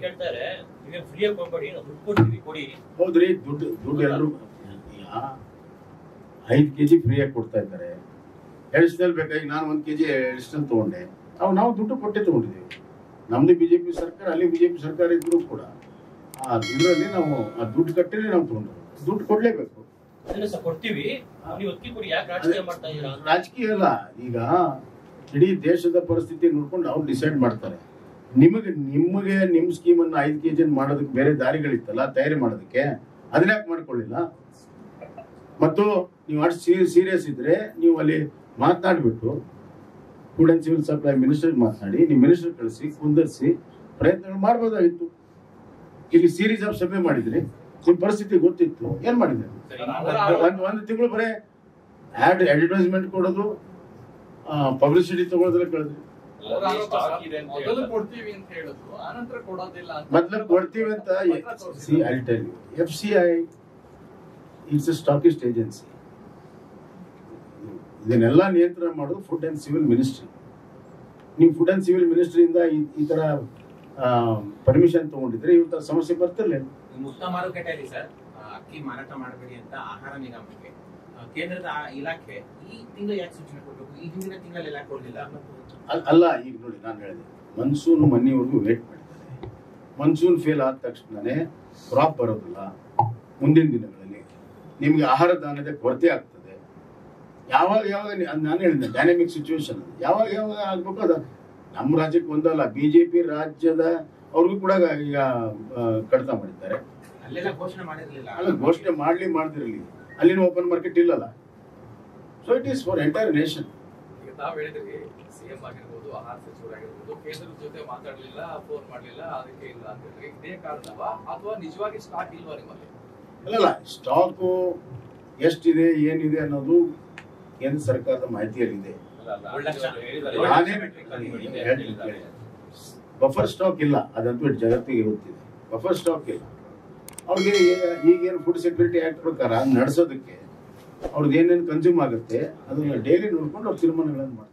ಕೇಳ್ತಾರೆ ಈಗ ಫ್ರೀಯಾಗಿ ಕೊಡ್ಬೇಡಿ ನಾವು ದುಡ್ಡು ಕೊಡ್ತೀವಿ ಕೊಡಿ ಹೌದ್ರಿ ದುಡ್ಡು ದುಡ್ಡು ಎಲ್ಲರೂ ಈಗ ಐದು ಕೆ ಜಿ ಫ್ರೀಯಾಗಿ ಕೊಡ್ತಾ ಇದ್ದಾರೆ ಎಡಿಷನಲ್ ಬೇಕಾಗಿ ನಾನು ಒಂದು ಕೆ ಜಿ ಎಡಿಷನಲ್ ತೊಗೊಂಡೆ ಅವು ನಾವು ದುಡ್ಡು ಕೊಟ್ಟೆ ತೊಗೊಂಡಿದ್ದೀವಿ ನಮ್ಮದು ಬಿ ಜೆ ಪಿ ಸರ್ಕಾರ ಅಲ್ಲಿ ಬಿ ಜೆ ಪಿ ಸರ್ಕಾರ ಇದ್ರೂ ಕೂಡ ಆ ಇದರಲ್ಲಿ ನಾವು ಆ ದುಡ್ಡು ಕಟ್ಟಿನೇ ನಾವು ತೊಗೊಂಡು ದುಡ್ಡು ಕೊಡಲೇಬೇಕು ಅದನ್ನ ಸಹ ಕೊಡ್ತೀವಿ ನೀವು ಅಕ್ಕಿ ಕೊಡಿ ಯಾಕೆ ರಾಜಕೀಯ ಮಾಡ್ತಾ ಇದೀರಾ ಅಂತ. ರಾಜಕೀಯ ಅಲ್ಲ ಈಗ ಇಡೀ ದೇಶದ ಪರಿಸ್ಥಿತಿ ನೋಡ್ಕೊಂಡು ಅವ್ರು ಡಿಸೈಡ್ ಮಾಡ್ತಾರೆ ನಿಮಗೆ ನಿಮಗೆ ನಿಮ್ಮ ಸ್ಕೀಮನ್ನು ಐದು ಕೆ ಜಿ ಮಾಡೋದಕ್ಕೆ ಬೇರೆ ದಾರಿಗಳಿತ್ತಲ್ಲ ತಯಾರಿ ಮಾಡೋದಕ್ಕೆ ಅದನ್ನ ಯಾಕೆ ಮಾಡ್ಕೊಳ್ಳಿಲ್ಲ ಮತ್ತು ನೀವು ಅಷ್ಟು ಸೀರಿಯಸ್ ಇದ್ರೆ ನೀವು ಅಲ್ಲಿ ಮಾತನಾಡ್ಬಿಟ್ಟು food and civil supply minister ಮಾತನಾಡಿ ನಿಮ್ಮ ಮಿನಿಸ್ಟರ್ ಕಳಿಸಿ ಕುಂದರ್ಸಿ ಪ್ರಯತ್ನಗಳು ಮಾಡ್ಬೋದಾಗಿತ್ತು ಇಲ್ಲಿ ಸೀರೀಸ್ ಆಫ್ ಸಭೆ ಮಾಡಿದ್ರಿ ನಿಮ್ಮ ಪರಿಸ್ಥಿತಿ ಗೊತ್ತಿತ್ತು ಏನ್ ಮಾಡಿದ್ರಿ ಒಂದು ಒಂದು ತಿಂಗಳು ಬರೇ ಆಡ್ ಅಡ್ವರ್ಟೈಸ್ಮೆಂಟ್ ಕೊಡೋದು ಪಬ್ಲಿಸಿಟಿ ತಗೊಳ್ಳೋದ್ರೆ ಕಳೆದ್ರಿ ಅವ್ರ ಆರೋಪ ಸರ್, ಮೊದಲು ಕೊಡ್ತೀವಿ ಅಂತ ಹೇಳಿದ್ರು ಆನಂತರ ಕೊಡೋದಿಲ್ಲ ಅಂತ ಮೊದ್ಲು ಕೊಡ್ತೀವಿ ಅಂತ ಪತ್ರ ತೋರ್ಸಿದ್ರು. C I tell you F C I it's a stockist agency ಇದನ್ನೆಲ್ಲ ನಿಯಂತ್ರಣ ಮಾಡೋದು ಫುಡ್ ಅಂಡ್ ಸಿವಿಲ್ ಮಿನಿಸ್ಟ್ರಿ ನೀವು ಫುಡ್ ಅಂಡ್ ಸಿವಿಲ್ ಮಿನಿಸ್ಟ್ರಿಯಿಂದ ಈ- ಈ ತರ ಪರ್ಮಿಷನ್ ತಗೊಂಡಿದ್ರೆ ಇವತ್ತು ಆ ಸಮಸ್ಯೆ ಬರ್ತಿರ್ಲಿಲ್ಲ ಈ ಮುಕ್ತ ಮಾರುಕಟ್ಟೆಯಲ್ಲಿ ಸರ್ ಆ, ಅಕ್ಕಿ ಮಾರಾಟ ಮಾಡಬೇಡಿ ಅಂತ ಆಹಾರ ನಿಗಮಕ್ಕೆ ಆ, ಕೇಂದ್ರದ ಆ ಇಲಾಖೆ ಈ ತಿಂಗಳು ಯಾಕೆ ಸೂಚನೆ ಕೊಡಬೇಕು ಈ ಹಿಂದಿನ ತಿಂಗಳಲ್ಲಿ ಯಾಕೆ ಕೊಡಲಿಲ್ಲ ಅಲ್- ಅಲ್ಲ ಈಗ ನೋಡಿ ನಾನು ಹೇಳಿದೆ ಮನ್ಸೂನ್ ಮನೆಯವರೆಗೂ ವೇಟ್ ಮಾಡಿದ್ದಾರೆ ಮನ್ಸೂನ್ ಫೇಲ್ ಆದ ತಕ್ಷಣನೇ ಕ್ರಾಪ್ ಬರೋದಿಲ್ಲ ಮುಂದಿನ ದಿನಗಳಲ್ಲಿ ನಿಮಗೆ ಆಹಾರ ಧಾನ್ಯದ ಕೊರತೆ ಆಗ್ತದೆ ಯಾವಾಗ ಯಾವಾಗ ನಿ- ಅದ್ ನಾನು ಹೇಳಿದ್ದೆ ಡೈನಾಮಿಕ್ ಸಿಚುವೇಶನ್ ಯಾವಾಗ ಯಾವಾಗ ಆಗ್ಬೇಕು ಅದು ನಮ್ಮ ರಾಜ್ಯಕ್ಕೆ ಒಂದಲ್ಲ ಬಿಜೆಪಿ ರಾಜ್ಯದ ಅವ್ರಿಗೂ ಕೂಡ ಈಗ ಆ, ಕಡಿತ ಮಾಡಿದ್ದಾರೆ ಅಲ್ಲೆಲ್ಲ ಘೋಷಣೆ ಮಾಡಿರ್ಲಿಲ್ಲ ಅಲ್ಲ ಘೋಷಣೆ ಮಾಡ್ಲಿ ಮಾಡ್ದಿರಲಿ ಅಲ್ಲಿನ ಓಪನ್ ಮಾರ್ಕೆಟ್ ಇಲ್ಲಲ್ಲ so it is for entire nation ಈಗ ತಾವ್ ಹೇಳಿದ್ರಿ ಸಿಎಂ ಆಗಿರ್ಬೋದು ಆಹಾರ ಸಚಿವರಾಗಿರ್ಬೋದು ಕೇಂದ್ರದ ಜೊತೆ ಮಾತಾಡ್ಲಿಲ್ಲ ಫೋನ್ ಮಾಡ್ಲಿಲ್ಲ ಅದಕ್ಕೆ ಇಲ್ಲ ಅಂತ ಹೇಳಿದ್ರೆ ಇದೇ ಕಾರಣವಾ ಅಥವಾ ನಿಜವಾಗಿ ಸ್ಟಾಕ್ ಇಲ್ವಾ ನಿಮ್ಮಲ್ಲಿ ಅಲ್ಲಲ್ಲ ಸ್ಟಾಕು ಎಷ್ಟಿದೆ ಏನಿದೆ ಅನ್ನೋದು ಕೇಂದ್ರ ಸರ್ಕಾರದ ಮಾಹಿತಿಯಲ್ಲಿದೆ ಏಳು ಲಕ್ಷ ಬಫರ್ ಸ್ಟಾಕ್ ಇಲ್ಲ ಅದಂತೂ ಜಗತ್ತಿಗೆ ಗೊತ್ತಿದೆ ಬಫರ್ ಸ್ಟಾಕ್ ಇಲ್ಲ ಅವ್ರಿಗೆ ಏ- ಈಗೇನು ಫುಡ್ ಸೆಕ್ಯೂರಿಟಿ ಆಕ್ಟ್ ಪ್ರಕಾರ ನಡೆಸೋದಕ್ಕೆ ಅವ್ರದ್ದು ಏನೇನು ಕನ್ಸ್ಯೂಮ್ ಆಗುತ್ತೆ ಅದನ್ನ ಡೈಲಿ ನೋಡ್ಕೊಂಡು ಅವ್ರು ತೀರ್ಮಾನಗಳನ್ನು ಮಾಡ್ತಾರೆ